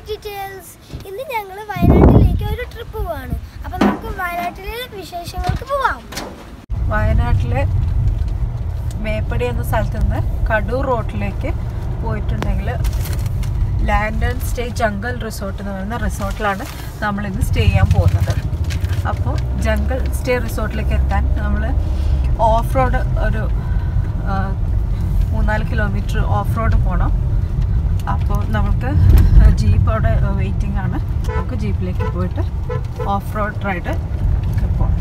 details ഇന്ന് ഞങ്ങൾ വയനാട്ടിലേക്ക് ഒരു ട്രിപ്പ് പോവാണ് അപ്പൊ നമുക്ക് വയനാട്ടിലെ വിശേഷങ്ങൾക്ക് പോവാം വയനാട്ടിലെ മേപ്പടി എന്ന സ്ഥലത്ത് നിന്ന് കടൂർ റോഡിലേക്ക് പോയിട്ടുണ്ടെങ്കിൽ land and stay jungle resort എന്ന് പറയുന്ന റിസോർട്ടിലാണ് നമ്മളിന്ന് സ്റ്റേ ചെയ്യാൻ പോകുന്നത് അപ്പോൾ ജംഗൽ സ്റ്റേ റിസോർട്ടിലേക്ക് എത്താൻ നമ്മൾ ഓഫ് റോഡ് ഒരു ആ, മൂന്നാല് കിലോമീറ്റർ ഓഫ് റോഡ് പോകണം അപ്പോൾ നമുക്ക് ജീപ്പ് അവിടെ വെയിറ്റിംഗ് ആണ് നമുക്ക് ജീപ്പിലേക്ക് പോയിട്ട് ഓഫ് റോഡ് റൈഡ് പോകാം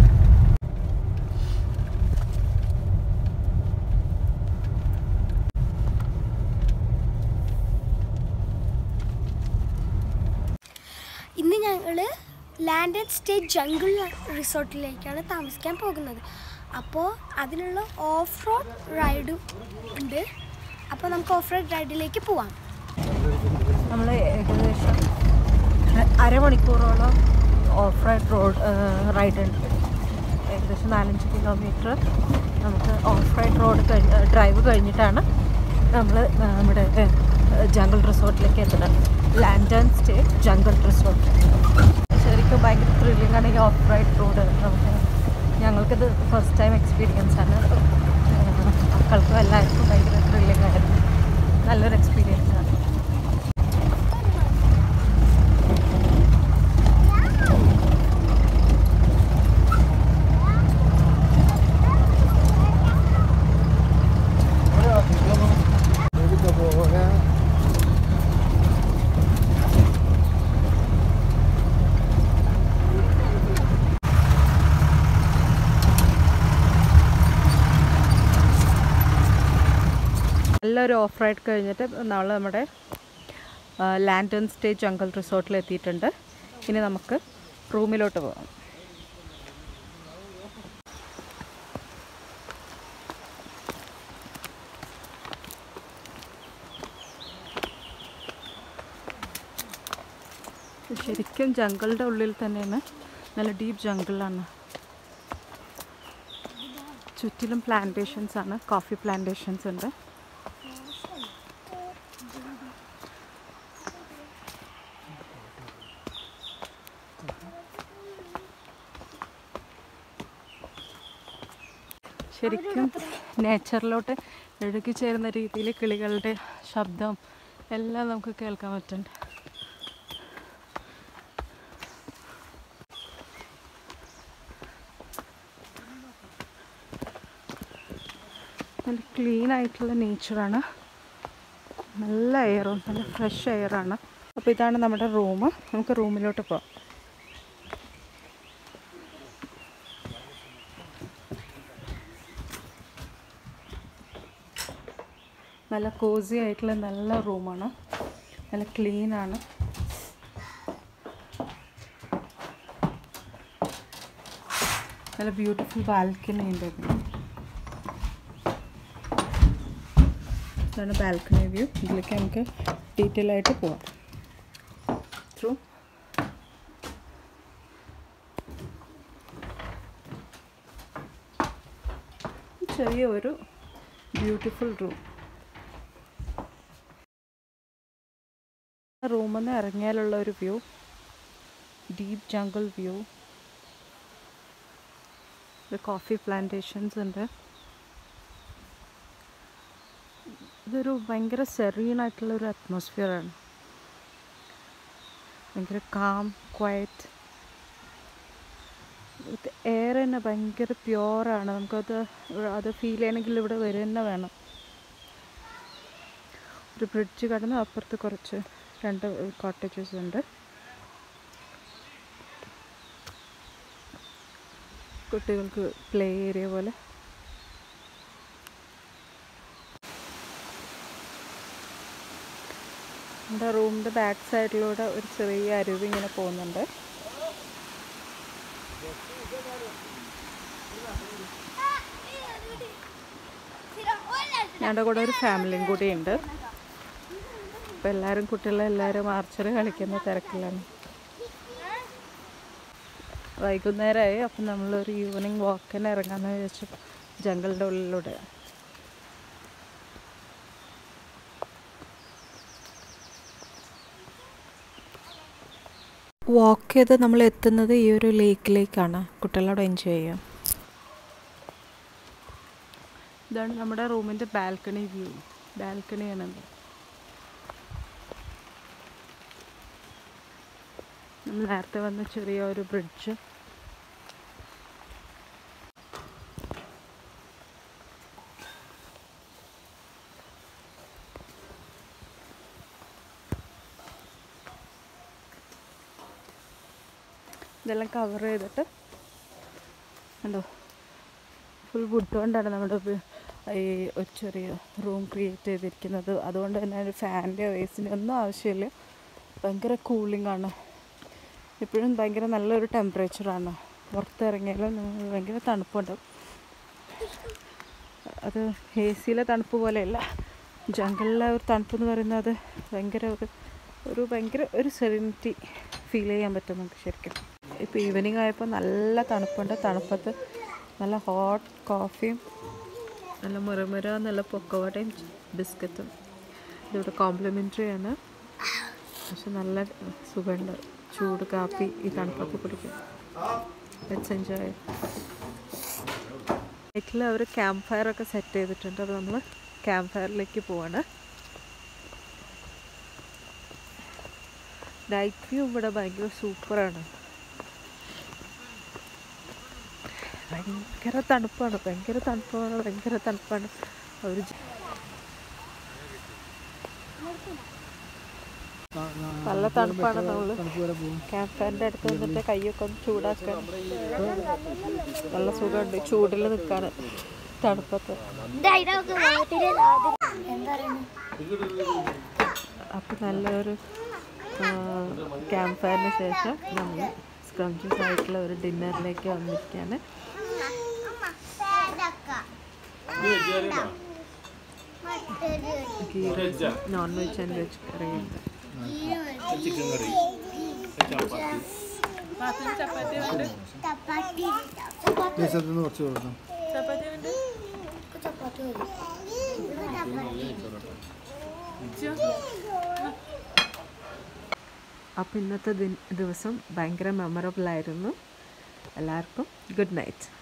ഇന്ന് ഞങ്ങൾ ലാൻഡ് ആൻഡ് സ്റ്റേ ജംഗിൾ റിസോർട്ടിലേക്കാണ് താമസിക്കാൻ പോകുന്നത് അപ്പോൾ അതിനുള്ള ഓഫ് റോഡ് റൈഡും ഉണ്ട് അപ്പോൾ നമുക്ക് ഓഫ് റോഡ് റൈഡിലേക്ക് പോവാം നമ്മൾ ഏകദേശം അരമണിക്കൂറോളം ഓഫ് റൈഡ് റോഡ് റൈഡ് ഉണ്ട് ഏകദേശം നാലഞ്ച് കിലോമീറ്റർ നമുക്ക് ഓഫ് റൈഡ് റോഡ് കഴിഞ്ഞ് ഡ്രൈവ് കഴിഞ്ഞിട്ടാണ് നമ്മൾ നമ്മുടെ ജംഗിൾ റിസോർട്ടിലേക്ക് എത്തുന്നത് land and stay jungle resort ശരിക്കും ഭയങ്കര ത്രില്ലിംഗ് ആണ് ഈ ഓഫ് റൈഡ് റോഡ് നമുക്ക് ഞങ്ങൾക്കിത് ഫസ്റ്റ് ടൈം എക്സ്പീരിയൻസ് ആണ് ഏഹ് മക്കൾക്കും എല്ലാവർക്കും ഭയങ്കര ത്രില്ലിംഗ് ആയിരുന്നു നല്ലൊരു എക്സ്പീരിയൻസ് ആണ് നല്ലൊരു ഓഫ് റൈഡ് കഴിഞ്ഞിട്ട് നമ്മൾ നമ്മുടെ ലാൻഡ് ആൻഡ് സ്റ്റേ ജംഗൽ റിസോർട്ടിൽ എത്തിയിട്ടുണ്ട് ഇനി നമുക്ക് റൂമിലോട്ട് പോകാം ശരിക്കും ജംഗിളുടെ ഉള്ളിൽ തന്നെയാണ് നല്ല ഡീപ്പ് ജംഗിളാണ് ചുറ്റിലും പ്ലാന്റേഷൻസ് ആണ് കോഫി പ്ലാന്റേഷൻസ് ഉണ്ട് ശരിക്കും നേച്ചറിലോട്ട് ഇഴുകി ചേരുന്ന രീതിയിൽ കിളികളുടെ ശബ്ദം എല്ലാം നമുക്ക് കേൾക്കാൻ പറ്റുന്നുണ്ട് നല്ല ക്ലീൻ ആയിട്ടുള്ള നേച്ചറാണ് നല്ല എയറും നല്ല ഫ്രഷ് എയറാണ് അപ്പോൾ ഇതാണ് നമ്മുടെ റൂം നമുക്ക് റൂമിലോട്ട് പോകാം നല്ല കോസി ആയിട്ടുള്ള നല്ല റൂമാണ് നല്ല ക്ലീൻ ആണ് നല്ല ബ്യൂട്ടിഫുൾ ബാൽക്കണി ഉണ്ട് ഇതിന് ഇതാണ് ബാൽക്കണി വ്യൂ ഇതിലേക്ക് നമുക്ക് ഡീറ്റെയിൽ ആയിട്ട് പോവാം ത്രൂ ചെറിയ ഒരു ബ്യൂട്ടിഫുൾ റൂം റൂമിൽ നിന്ന് ഇറങ്ങിയാലുള്ള ഒരു view deep jungle view coffee plantations ഉണ്ട് ഇതൊരു ഭയങ്കര സെറീനായിട്ടുള്ള ഒരു അറ്റ്മോസ്ഫിയറാണ് ഭയങ്കര കാം ക്വയറ്റ് എയർ തന്നെ ഭയങ്കര പ്യുവറാണ് നമുക്കത് അത് ഫീൽ ചെയ്യണമെങ്കിൽ ഇവിടെ വരിക തന്നെ വേണം ഒരു ബ്രിഡ്ജ് കടന്ന് അപ്പുറത്ത് കുറച്ച് രണ്ട് കോട്ടേജസ് ഉണ്ട് കുട്ടികൾക്ക് പ്ലേ ഏരിയ പോലെ നമ്മുടെ റൂമിൻ്റെ ബാക്ക് സൈഡിലൂടെ ഒരു ചെറിയ അരുവി ഇങ്ങനെ പോകുന്നുണ്ട് ഞങ്ങളുടെ കൂടെ ഒരു ഫാമിലിയും കൂടി ഉണ്ട് അപ്പോൾ എല്ലാവരും കുട്ടികളെല്ലാവരും ആർച്ചറി കളിക്കുന്ന തിരക്കിലാണ് വൈകുന്നേരമായി അപ്പം നമ്മളൊരു ഈവനിങ് വാക്കിന് ഇറങ്ങാമെന്ന് വിചാരിച്ചു ജംഗിളിൻ്റെ ഉള്ളിലൂടെ വാക്ക് ചെയ്ത് നമ്മൾ എത്തുന്നത് ഈ ഒരു ലേക്കിലേക്കാണ് കുട്ടികളോട് എൻജോയ് ചെയ്യാം ഇതാണ് നമ്മുടെ റൂമിൻ്റെ ബാൽക്കണി വ്യൂ ബാൽക്കണിയാണത് നമ്മൾ നേരത്തെ വന്ന ചെറിയ ഒരു ബ്രിഡ്ജ് ഇതെല്ലാം കവർ ചെയ്തിട്ട് കണ്ടോ ഫുൾ വുഡ് കൊണ്ടാണ് നമ്മുടെ ഉപ- ഈ ഒരു ചെറിയ റൂം ക്രിയേറ്റ് ചെയ്തിരിക്കുന്നത് അതുകൊണ്ട് തന്നെ ഒരു ഫാൻ്റെ വേസിൻ്റെ ഒന്നും ആവശ്യമില്ല ഭയങ്കര കൂളിംഗ് ആണ് ഇപ്പോഴും ഭയങ്കര നല്ലൊരു ടെമ്പറേച്ചറാണ് പുറത്തിറങ്ങിയാലും നമുക്ക് ഭയങ്കര തണുപ്പുണ്ടാവും അത് എ സിയിലെ തണുപ്പ് പോലെയല്ല ജംഗിളിലെ ഒരു തണുപ്പ് എന്ന് പറയുന്നത് ഭയങ്കര ഒരു ഒരു ഭയങ്കര ഒരു സെറിനിറ്റി ഫീൽ ചെയ്യാൻ പറ്റും നമുക്ക് ശരിക്കും ഇപ്പോൾ ഈവനിങ് ആയപ്പോൾ നല്ല തണുപ്പുണ്ട് തണുപ്പത്ത് നല്ല ഹോട്ട് കോഫിയും നല്ല മുറമുറ നല്ല പൊക്കവടയും ബിസ്ക്കറ്റും ഇതിവിടെ കോംപ്ലിമെൻ്ററി ആണ് പക്ഷെ നല്ല സുഖമുണ്ട് ചൂട് കാപ്പി ഈ തണുപ്പത്ത് കുടിക്കും ലെറ്റ്സ് എൻജോയ് നൈറ്റിൽ അവർ ക്യാമ്പ് ഫയർ ഒക്കെ സെറ്റ് ചെയ്തിട്ടുണ്ട് അപ്പോൾ നമ്മൾ ക്യാമ്പ് ഫയറിലേക്ക് പോവാണ് നൈറ്റ് വ്യൂ ഇവിടെ ഭയങ്കര സൂപ്പറാണ് ഭയങ്കര തണുപ്പാണ് ഭയങ്കര തണുപ്പാണ് ഭയങ്കര തണുപ്പാണ് അവർ നല്ല തണുപ്പാണ് നമ്മൾ ക്യാമ്പ് ഫയറിൻ്റെ അടുത്ത് നിന്നിട്ട് കൈയൊക്കെ ഒന്ന് ചൂടാക്കാൻ നല്ല സുഖമുണ്ട് ചൂടിൽ നിൽക്കാൻ തണുപ്പത്ത് എന്താ പറയുന്നത് അപ്പം നല്ലൊരു ക്യാമ്പ് ഫയറിന് ശേഷം നമ്മൾ സ്ക്രംജസ് ആയിട്ടുള്ള ഒരു ഡിന്നറിലേക്ക് വന്നിരിക്കുകയാണ് ghee rice non veg and veg കറിയുണ്ട് ചിക്കൻ കറി ചപ്പാത്തി ദേശത്തുനിന്ന് കുറച്ച് കൊടുക്കാം ചപ്പാത്തി അപ്പോൾ ഇന്നത്തെ ദിവസം ഭയങ്കര മെമ്മറബിൾ ആയിരുന്നു എല്ലാവർക്കും ഗുഡ് നൈറ്റ്